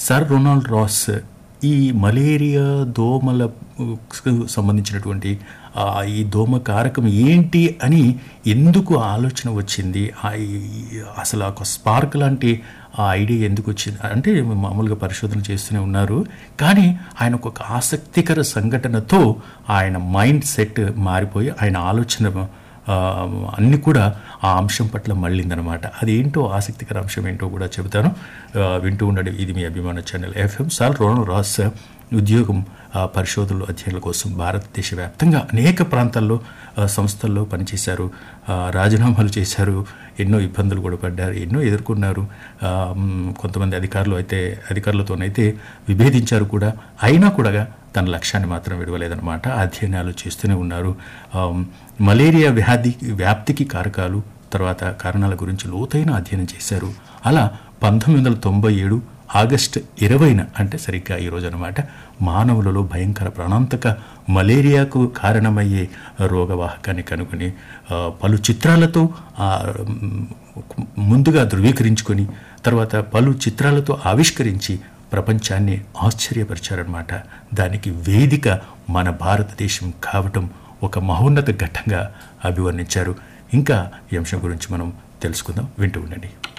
sir Ronald Ross ఈ malaria దోమలకు సంబంధించినటువంటి ఆ, ఈ దోమ కారకం ఏంటి అని ఎందుకు ఆలోచన వచ్చింది ఆ ఈ- అసలు ఒక స్పార్క్ లాంటి ఆ ఐడియా ఎందుకు వచ్చింది అంటే మామూలుగా పరిశోధన చేస్తూనే ఉన్నారు కానీ ఆయన ఒక ఆసక్తికర సంఘటనతో ఆయన మైండ్ సెట్ మారిపోయి ఆయన ఆలోచన ఆ, అన్ని కూడా ఆ అంశం పట్ల మళ్ళిందనమాట అదేంటో ఆసక్తికర అంశం ఏంటో కూడా చెబుతాను ఆ, వింటూ ఉండండి ఇది మీ అభిమాన channel FM sir Ronald Ross ఉద్యోగం ఆ, పరిశోధనలు అధ్యయనాల కోసం భారతదేశ వ్యాప్తంగా అనేక ప్రాంతాల్లో ఆ, సంస్థల్లో పనిచేశారు ఆ, రాజీనామాలు చేశారు ఎన్నో ఇబ్బందులు కూడా పడ్డారు ఎన్నో ఎదుర్కొన్నారు ఆ, మ్, కొంతమంది అధికారులు అయితే అధికారులతోనైతే విభేదించారు కూడా అయినా కూడా తన లక్ష్యాన్ని మాత్రం విడవలేదన్నమాట అధ్యయనాలు చేస్తూనే ఉన్నారు ఆమ్, మలేరియా వ్యాధి వ్యాప్తికి కారకాలు తర్వాత కారణాల గురించి లోతైన అధ్యయనం చేశారు అలా పంతొమ్మిది వందల తొంభై ఏడు ఆగస్టు ఇరవైన అంటే సరిగ్గా ఈరోజు అనమాట మానవులలో భయంకర ప్రాణాంతక మలేరియాకు కారణమయ్యే రోగవాహకాన్ని కనుగొని ఆ, పలు చిత్రాలతో ఆ, మ్, ముందుగా ధృవీకరించుకొని తర్వాత పలు చిత్రాలతో ఆవిష్కరించి ప్రపంచాన్ని ఆశ్చర్యపరిచారనమాట దానికి వేదిక మన భారతదేశం కావటం ఒక మహోన్నత ఘట్టంగా అభివర్ణించారు ఇంకా ఈ అంశం గురించి మనం తెలుసుకుందాం వింటూ ఉండండి